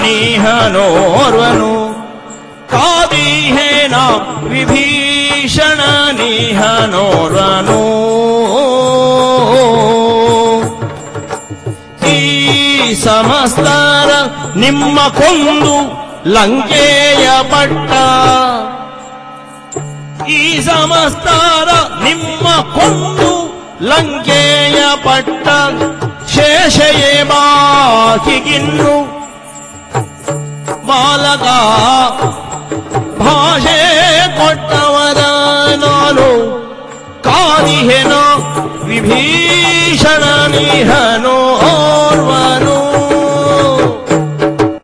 ನೀಹನೋರ್ವನು ಕಾದಿಹೇನ ವಿಭೀಷಣ ನೀಹನೋರ್ವನು ಈ ಸಮಸ್ತರ ನಿಮ್ಮ ಕೊಂದು ಲಂಕೆಯ ಪಟ್ಟ ಈ ಸಮಸ್ತರ ನಿಮ್ಮ ಕೊಂದು ಲಂಕೆಯ ಪಟ್ಟ ಶೇಷಯೇ ಬಾಕಿಗಿನ್ನು ಬಾಲಕ ಭಾಷೆ ಕೊಟ್ಟವರ ನಾನು ಕಾದಿಹೆನೋ ವಿಭೀಷಣ ನಿಹನೋ